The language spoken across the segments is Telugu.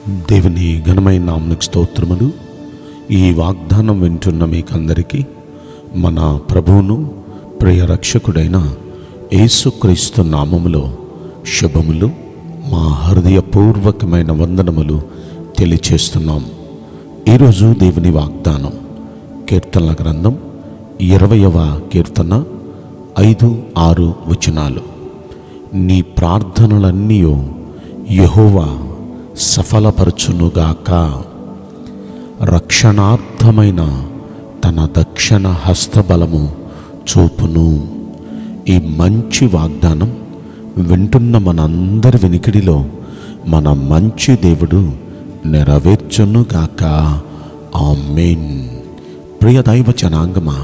దేవుని ఘనమైన నామనికి స్తోత్రములు ఈ వాగ్దానం వింటున్న మీకందరికీ మన ప్రభువును ప్రియ రక్షకుడైన యేసుక్రీస్తు నామములో శుభములు మా హృదయపూర్వకమైన వందనములు తెలియచేస్తున్నాం ఈరోజు దేవుని వాగ్దానం కీర్తనల గ్రంథం ఇరవయవ కీర్తన ఐదు ఆరు వచనాలు నీ ప్రార్థనలన్నీ యహోవా సఫలపరచునుగాక రక్షణార్థమైన తన దక్షిణ హస్తబలము చూపును ఈ మంచి వాగ్దానం వింటున్న మనందరి వినికిడిలో మన మంచి దేవుడు నెరవేర్చునుగాక ఆమెన్ ప్రియ దైవ జనాంగమా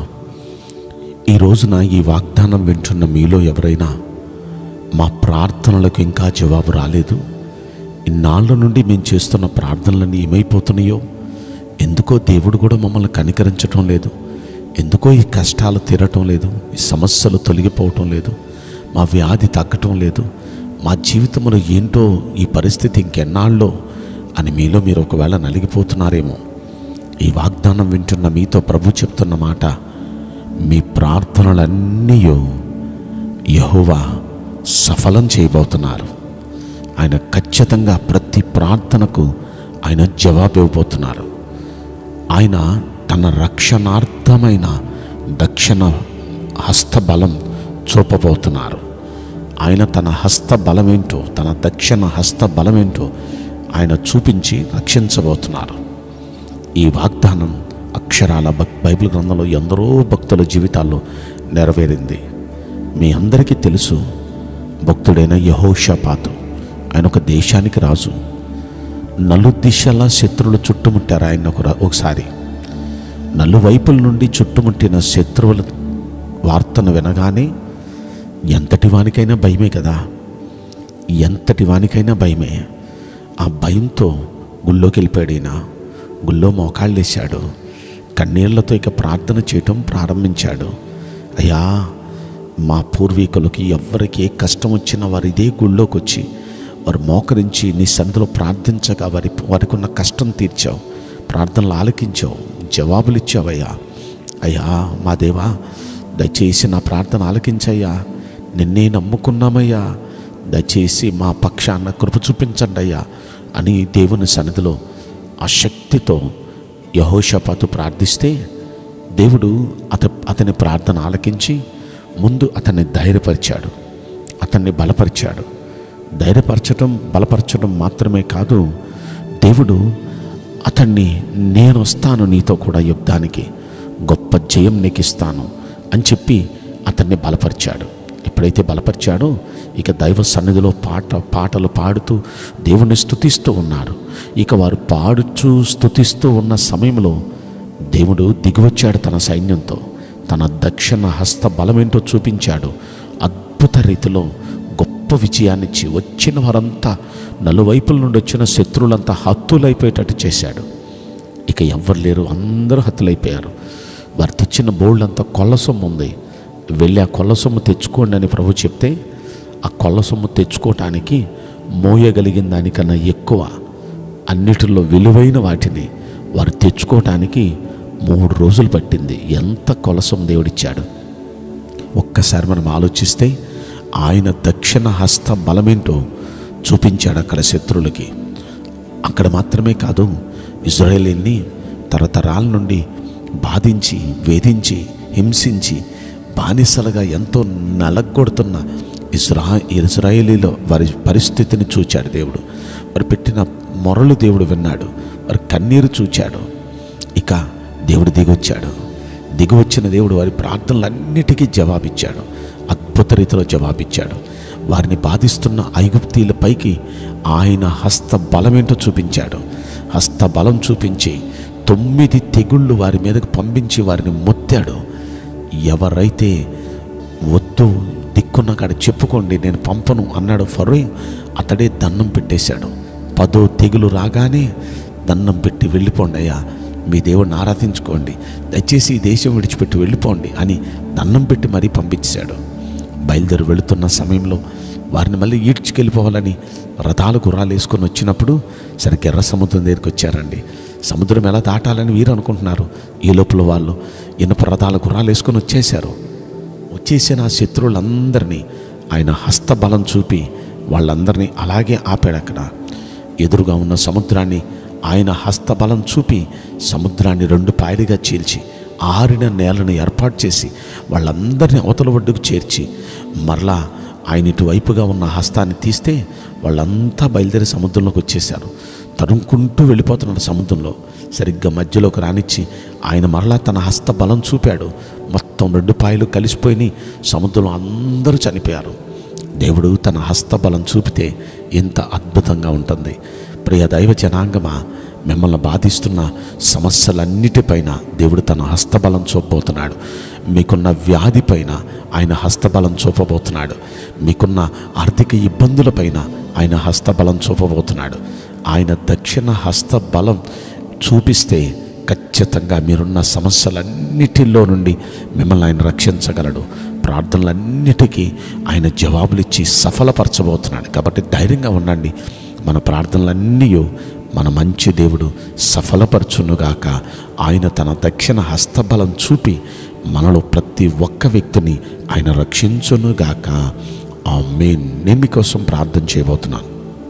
ఈ రోజున ఈ వాగ్దానం వింటున్న మీలో ఎవరైనా మా ప్రార్థనలకు ఇంకా జవాబు రాలేదు ఇన్నాళ్ళ నుండి మేము చేస్తున్న ప్రార్థనలన్నీ ఏమైపోతున్నాయో ఎందుకో దేవుడు కూడా మమ్మల్ని కనికరించటం లేదు ఎందుకో ఈ కష్టాలు తీరటం లేదు ఈ సమస్యలు తొలగిపోవటం లేదు మా వ్యాధి తగ్గటం లేదు మా జీవితంలో ఏంటో ఈ పరిస్థితి ఇంకెన్నాళ్ళో అని మీలో మీరు ఒకవేళ నలిగిపోతున్నారేమో ఈ వాగ్దానం వింటున్న మీతో ప్రభు చెప్తున్న మాట మీ ప్రార్థనలన్నీ యహోవా సఫలం చేయబోతున్నారు ఆయన ఖచ్చితంగా ప్రతి ప్రార్థనకు ఆయన జవాబు ఇవ్వబోతున్నారు ఆయన తన రక్షణార్థమైన దక్షిణ హస్తబలం చూపబోతున్నారు ఆయన తన హస్త బలమేంటో తన దక్షిణ హస్త బలమేంటో ఆయన చూపించి రక్షించబోతున్నారు ఈ వాగ్దానం అక్షరాల భక్ బైబిల్ గ్రంథంలో ఎందరో భక్తుల జీవితాల్లో నెరవేరింది మీ అందరికీ తెలుసు భక్తుడైన యహోషపాతు ఆయన ఒక దేశానికి రాజు నలుదిశల శత్రువులు చుట్టుముట్టారు ఆయన ఒక ఒకసారి నలువైపుల నుండి చుట్టుముట్టిన శత్రువుల వార్తను వినగానే ఎంతటి వానికైనా భయమే కదా ఎంతటి వానికైనా భయమే ఆ భయంతో గుళ్ళోకి వెళ్ళిపోయాడు ఈయన గుళ్ళో మోకాళ్ళు వేశాడు కన్నీళ్లతో ఇక ప్రార్థన చేయటం ప్రారంభించాడు అయ్యా మా పూర్వీకులకి ఎవరికి ఏ కష్టం వచ్చినా వారు ఇదే గుళ్ళోకి వచ్చి వారు మోకరించి నీ సందులో ప్రార్థించగా వారి వారికి ఉన్న కష్టం తీర్చావు ప్రార్థనలు ఆలకించావు జవాబులు ఇచ్చావయ్యా అయ్యా మా దేవా దయచేసి నా ప్రార్థన ఆలకించయ్యా నిన్నే నమ్ముకున్నామయ్యా దయచేసి మా పక్షాన కృప చూపించండి అయ్యా అని దేవుని సన్నిధిలో ఆ శక్తితో యహోషపాతు ప్రార్థిస్తే దేవుడు అత అతని ప్రార్థన ఆలకించి ముందు అతన్ని ధైర్యపరిచాడు అతన్ని బలపరిచాడు ధైర్యపరచడం బలపరచడం మాత్రమే కాదు దేవుడు అతన్ని నేను వస్తాను నీతో కూడా యుద్ధానికి గొప్ప జయం నీకు ఇస్తాను అని చెప్పి అతన్ని బలపరిచాడు ఎప్పుడైతే బలపరిచాడో ఇక దైవ సన్నిధిలో పాట పాటలు పాడుతూ దేవుని స్తుతిస్తూ ఉన్నారు ఇక వారు పాడుచూ స్తుతిస్తూ ఉన్న సమయంలో దేవుడు దిగివచ్చాడు తన సైన్యంతో తన దక్షిణ హస్త బలమేంటో చూపించాడు అద్భుత రీతిలో గొప్ప విజయాన్నిచ్చి వచ్చిన వారంతా నలువైపుల నుండి వచ్చిన శత్రువులంతా హత్తులైపోయేటట్టు చేశాడు ఇక ఎవ్వరు లేరు అందరూ హత్తులైపోయారు వారు తెచ్చిన బోల్డ్ అంతా కొల్ల సొమ్ము ఉంది వెళ్ళి ఆ కొల్ల సొమ్ము తెచ్చుకోండి అని ప్రభు చెప్తే ఆ కొల్ల సొమ్ము తెచ్చుకోవటానికి మోయగలిగిన దానికన్నా ఎక్కువ అన్నిటిలో విలువైన వాటిని వారు తెచ్చుకోవటానికి మూడు రోజులు పట్టింది ఎంత కొలసం దేవుడిచ్చాడు ఒక్కసారి మనం ఆలోచిస్తే ఆయన దక్షిణ హస్త బలమేంటో చూపించాడు అక్కడ శత్రువులకి అక్కడ మాత్రమే కాదు ఇజ్రాయేలీని తరతరాల నుండి బాధించి వేధించి హింసించి బానిసలుగా ఎంతో నలగొడుతున్న ఇజ్రా ఇజ్రాయేలీలో వారి పరిస్థితిని చూచాడు దేవుడు వారు పెట్టిన మొరలు దేవుడు విన్నాడు వారి కన్నీరు చూచాడు ఇక దేవుడు దిగొచ్చాడు దిగివచ్చిన దేవుడు వారి ప్రార్థనలన్నిటికీ జవాబిచ్చాడు అద్భుత రీతిలో జవాబిచ్చాడు వారిని బాధిస్తున్న ఐగుప్తీల పైకి ఆయన హస్త బలమేంటో చూపించాడు హస్త బలం చూపించి తొమ్మిది తెగుళ్ళు వారి మీదకు పంపించి వారిని మొత్తాడు ఎవరైతే వద్దు దిక్కున్న కాడ చెప్పుకోండి నేను పంపను అన్నాడు ఫరో అతడే దండం పెట్టేశాడు పదో తెగులు రాగానే దండం పెట్టి వెళ్ళిపోండి అయ్యా మీ దేవుడిని ఆరాధించుకోండి దయచేసి ఈ దేశం విడిచిపెట్టి వెళ్ళిపోండి అని దండం పెట్టి మరీ పంపించాడు బయలుదేరి వెళుతున్న సమయంలో వారిని మళ్ళీ ఈడ్చుకెళ్ళిపోవాలని రథాలు గుర్రాలు వేసుకొని వచ్చినప్పుడు సరిగ్గా ఎర్ర సముద్రం దగ్గరికి వచ్చారండి సముద్రం ఎలా దాటాలని వీరు అనుకుంటున్నారు ఈ లోపల వాళ్ళు ఇనుప రథాల గుర్రాలు వేసుకొని వచ్చేశారు వచ్చేసిన ఆ శత్రువులందరినీ ఆయన హస్తబలం చూపి వాళ్ళందరినీ అలాగే ఆపాడు అక్కడ ఎదురుగా ఉన్న సముద్రాన్ని ఆయన హస్తబలం చూపి సముద్రాన్ని రెండు పాయలుగా చీల్చి ఆరిన నేలను ఏర్పాటు చేసి వాళ్ళందరినీ అవతల ఒడ్డుకు చేర్చి మరలా ఆయన ఇటువైపుగా ఉన్న హస్తాన్ని తీస్తే వాళ్ళంతా బయలుదేరి సముద్రంలోకి వచ్చేసారు తరుముకుంటూ వెళ్ళిపోతున్నాడు సముద్రంలో సరిగ్గా మధ్యలోకి రానిచ్చి ఆయన మరలా తన హస్త బలం చూపాడు మొత్తం రెండు పాయలు కలిసిపోయి సముద్రంలో అందరూ చనిపోయారు దేవుడు తన హస్తబలం చూపితే ఎంత అద్భుతంగా ఉంటుంది ప్రియ దైవ జనాంగమా మిమ్మల్ని బాధిస్తున్న సమస్యలన్నిటిపైన దేవుడు తన హస్తబలం చూపబోతున్నాడు మీకున్న వ్యాధిపైన ఆయన హస్తబలం చూపబోతున్నాడు మీకున్న ఆర్థిక ఇబ్బందులపైన ఆయన హస్తబలం చూపబోతున్నాడు ఆయన దక్షిణ హస్తబలం చూపిస్తే ఖచ్చితంగా మీరున్న సమస్యలన్నిటిలో నుండి మిమ్మల్ని ఆయన రక్షించగలడు ప్రార్థనలన్నిటికీ ఆయన జవాబులిచ్చి సఫలపరచబోతున్నాడు కాబట్టి ధైర్యంగా ఉండండి మన ప్రార్థనలన్నీ మన మంచి దేవుడు సఫలపరచునుగాక ఆయన తన దక్షిణ హస్తబలం చూపి మనలో ప్రతి ఒక్క వ్యక్తిని ఆయన రక్షించునుగాక ఆ మెయిన్ నేను మీకోసం ప్రార్థన చేయబోతున్నాను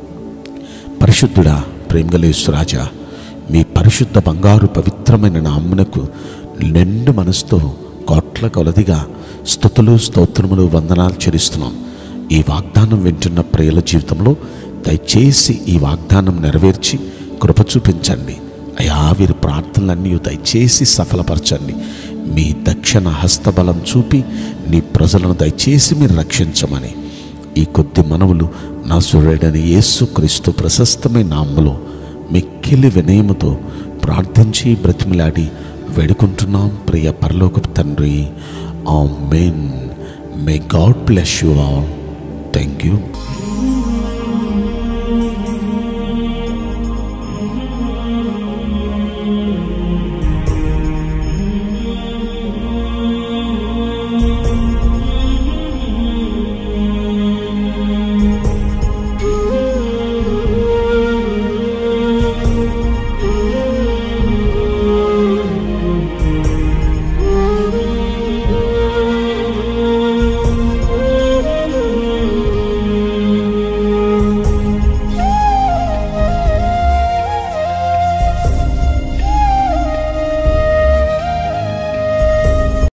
పరిశుద్ధుడా ప్రేమగలేశ్వరాజా మీ పరిశుద్ధ బంగారు పవిత్రమైన నామ్మునకు నిండు మనసుతో కోట్ల కొలదిగా స్థుతులు స్తోత్రములు వందనాలు చెల్లిస్తున్నాం ఈ వాగ్దానం వింటున్న ప్రియుల జీవితంలో దయచేసి ఈ వాగ్దానం నెరవేర్చి కృప చూపించండి అయా వీరి ప్రార్థనలన్నీ దయచేసి సఫలపరచండి మీ దక్షిణ హస్తబలం చూపి నీ ప్రజలను దయచేసి మీరు రక్షించమని ఈ కొద్ది మనవులు నా సురుడని యేసుక్రీస్తు ప్రశస్తమైన నామములో మిక్కిలి వినయముతో ప్రార్థించి బ్రతిమిలాడి వేడుకుంటున్నాం ప్రియ పరలోకపు తండ్రి amen may God bless you all thank you